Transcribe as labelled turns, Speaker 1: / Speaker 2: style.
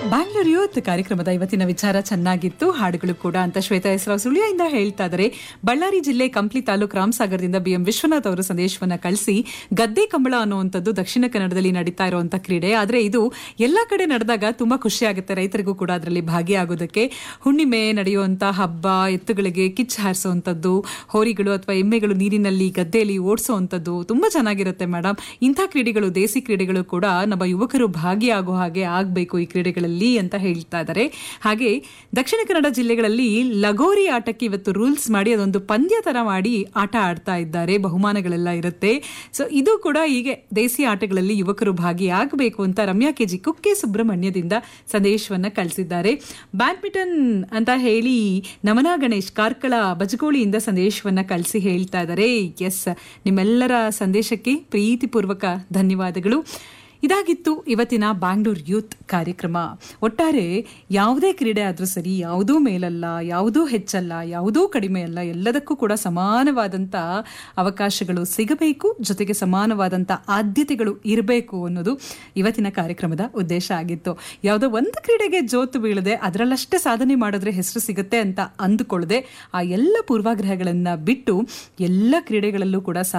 Speaker 1: Bangalore youth ಕಾರ್ಯಕ್ರಮದ ಇವತ್ತಿನ ವಿಚಾರ ಚೆನ್ನಾಗಿತ್ತು ಹಾಡುಗಳು ಕೂಡ ಅಂತ ಶ್ವೇತಾ ಹೆಸರಾವ್ ಸುಳ್ಯದಿಂದ ಹೇಳ್ತಾ ಇದ್ದಾರೆ ಬಳ್ಳಾರಿ ಜಿಲ್ಲೆ ಕಂಪ್ಲಿ ತಾಲೂಕು ರಾಮಸಾಗರದಿಂದ ಬಿ ಎಂ ವಿಶ್ವನಾಥ್ ಅವರು ಸಂದೇಶವನ್ನ ಕಳಿಸಿ ಗದ್ದೆ ಕಂಬಳ ಅನ್ನುವಂಥದ್ದು ದಕ್ಷಿಣ ಕನ್ನಡದಲ್ಲಿ ನಡೀತಾ ಇರುವಂತ ಕ್ರೀಡೆ ಆದ್ರೆ ಇದು ಎಲ್ಲಾ ಕಡೆ ನಡೆದಾಗ ತುಂಬಾ ಖುಷಿ ಆಗುತ್ತೆ ರೈತರಿಗೂ ಕೂಡ ಅದರಲ್ಲಿ ಭಾಗಿಯಾಗೋದಕ್ಕೆ ಹುಣ್ಣಿಮೆ ನಡೆಯುವಂತ ಹಬ್ಬ ಎತ್ತುಗಳಿಗೆ ಕಿಚ್ಚು ಹಾರಿಸುವಂಥದ್ದು ಹೋರಿಗಳು ಅಥವಾ ಎಮ್ಮೆಗಳು ನೀರಿನಲ್ಲಿ ಗದ್ದೆಯಲ್ಲಿ ಓಡಿಸುವಂಥದ್ದು ತುಂಬಾ ಚೆನ್ನಾಗಿರುತ್ತೆ ಮೇಡಮ್ ಇಂಥ ಕ್ರೀಡೆಗಳು ದೇಸಿ ಕ್ರೀಡೆಗಳು ಕೂಡ ನಮ್ಮ ಯುವಕರು ಭಾಗಿಯಾಗೋ ಹಾಗೆ ಆಗಬೇಕು ಈ ಕ್ರೀಡೆಗಳಲ್ಲಿ ಅಂತ ಹೇಳ್ತಾ ಇದ್ದಾರೆ ಹಾಗೆ ದಕ್ಷಿಣ ಕನ್ನಡ ಜಿಲ್ಲೆಗಳಲ್ಲಿ ಲಗೋರಿ ಆಟಕ್ಕೆ ಇವತ್ತು ರೂಲ್ಸ್ ಮಾಡಿ ಅದೊಂದು ಪಂದ್ಯ ತರ ಮಾಡಿ ಆಟ ಆಡ್ತಾ ಇದ್ದಾರೆ ಬಹುಮಾನಗಳೆಲ್ಲ ಇರುತ್ತೆ ಸೊ ಇದು ಕೂಡ ಹೀಗೆ ದೇಸಿ ಆಟಗಳಲ್ಲಿ ಯುವಕರು ಭಾಗಿಯಾಗಬೇಕು ಅಂತ ರಮ್ಯಾ ಕೆಜಿ ಕುಕ್ಕೆ ಸುಬ್ರಹ್ಮಣ್ಯದಿಂದ ಸಂದೇಶವನ್ನ ಕಳಿಸಿದ್ದಾರೆ ಬ್ಯಾಡ್ಮಿಂಟನ್ ಅಂತ ಹೇಳಿ ನಮನಾ ಗಣೇಶ್ ಕಾರ್ಕಳ ಬಜಗೋಳಿಯಿಂದ ಸಂದೇಶವನ್ನ ಕಳಿಸಿ ಹೇಳ್ತಾ ಇದ್ದಾರೆ ಎಸ್ ನಿಮ್ಮೆಲ್ಲರ ಸಂದೇಶಕ್ಕೆ ಪ್ರೀತಿಪೂರ್ವಕ ಧನ್ಯವಾದಗಳು ಇದಾಗಿತ್ತು ಇವತ್ತಿನ ಬ್ಯಾಂಗ್ಳೂರ್ ಯೂತ್ ಕಾರ್ಯಕ್ರಮ ಒಟ್ಟಾರೆ ಯಾವುದೇ ಕ್ರೀಡೆ ಆದರೂ ಸರಿ ಯಾವುದೂ ಮೇಲಲ್ಲ ಯಾವುದೂ ಹೆಚ್ಚಲ್ಲ ಯಾವುದೂ ಕಡಿಮೆ ಅಲ್ಲ ಎಲ್ಲದಕ್ಕೂ ಕೂಡ ಸಮಾನವಾದಂಥ ಅವಕಾಶಗಳು ಸಿಗಬೇಕು ಜೊತೆಗೆ ಸಮಾನವಾದಂಥ ಆದ್ಯತೆಗಳು ಇರಬೇಕು ಅನ್ನೋದು ಇವತ್ತಿನ ಕಾರ್ಯಕ್ರಮದ ಉದ್ದೇಶ ಆಗಿತ್ತು ಯಾವುದೋ ಒಂದು ಕ್ರೀಡೆಗೆ ಜೋತು ಬೀಳದೆ ಅದರಲ್ಲಷ್ಟೇ ಸಾಧನೆ ಮಾಡಿದ್ರೆ ಹೆಸರು ಸಿಗುತ್ತೆ ಅಂತ ಅಂದುಕೊಳ್ಳದೆ ಆ ಎಲ್ಲ ಪೂರ್ವಾಗ್ರಹಗಳನ್ನು ಬಿಟ್ಟು ಎಲ್ಲ ಕ್ರೀಡೆಗಳಲ್ಲೂ ಕೂಡ